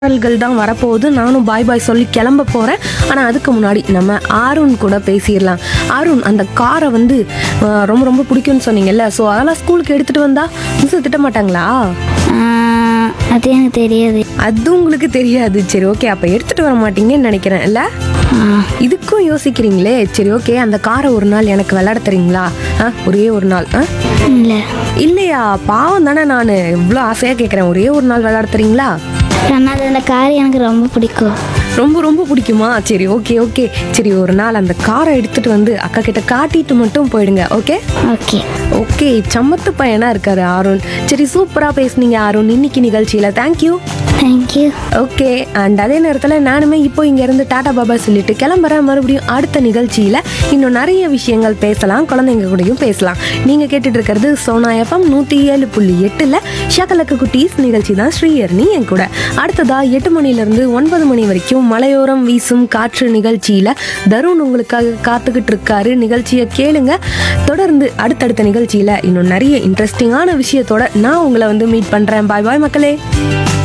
பாடல்கள் தான் வரப்போகுது நானும் பாய் பாய் சொல்லி கிளம்ப போகிறேன் ஆனால் அதுக்கு முன்னாடி நம்ம ஆருண் கூட பேசிடலாம் ஆருண் அந்த காரை வந்து அஹ், ரொம்ப ரொம்ப பிடிக்கும்னு சொன்னீங்கல்ல ஸோ அதெல்லாம் ஸ்கூலுக்கு எடுத்துகிட்டு வந்தா மிஸ் திட்ட மாட்டாங்களா ஆஹ், அது எனக்கு தெரியாது அது உங்களுக்கு தெரியாது சரி ஓகே அப்போ எடுத்துகிட்டு வர மாட்டீங்கன்னு நினைக்கிறேன் இல்லை ஆஹ், இதுக்கும் யோசிக்கிறீங்களே சரி ஓகே அந்த காரை ஒரு நாள் எனக்கு விளையாட தரீங்களா ஆ ஒரே ஒரு நாள் ஆ இல்லை இல்லையா பாவம் தானே நான் இவ்வளோ ஆசையாக கேட்குறேன் ஒரே ஒரு நாள் விளையாட தரீங்களா ஆனால் அந்த கார் எனக்கு ரொம்ப பிடிக்கும் ரொம்ப ரொம்ப பிடிக்குமா சரி ஓகே ஓகே சரி ஒரு நாள் அந்த காரை எடுத்துட்டு வந்து அக்கா கிட்ட காட்டிட்டு மட்டும் போயிடுங்க ஓகே ஓகே ஓகே சமத்து பையனா இருக்காரு அருண் சரி சூப்பரா பேசுனீங்க அருண் இன்னைக்கு நிகழ்ச்சியில தேங்க்யூ தேங்க்யூ ஓகே அண்ட் அதே நேரத்தில் நானுமே இப்போ இங்கேருந்து டாடா பாபா சொல்லிட்டு கிளம்புறேன் மறுபடியும் அடுத்த நிகழ்ச்சியில் இன்னும் நிறைய விஷயங்கள் பேசலாம் குழந்தைங்க கூடயும் பேசலாம் நீங்கள் கேட்டுட்டு இருக்கிறது சோனா எஃப்எம் நூற்றி ஏழு புள்ளி எட்டில் ஷகலக்கு குட்டீஸ் நிகழ்ச்சி தான் ஸ்ரீயர்னி என் கூட அடுத்ததா எட்டு மணிலேருந்து ஒன்பது மணி வரைக்கும் மலையோரம் வீசும் காற்று நிகழ்ச்சியில் தருண் உங்களுக்காக காத்துக்கிட்டு இருக்காரு நிகழ்ச்சியை கேளுங்க தொடர்ந்து அடுத்தடுத்த நிகழ்ச்சியில் இன்னும் நிறைய இன்ட்ரெஸ்டிங்கான விஷயத்தோட நான் உங்களை வந்து மீட் பண்ணுறேன் பாய் பாய் மக்களே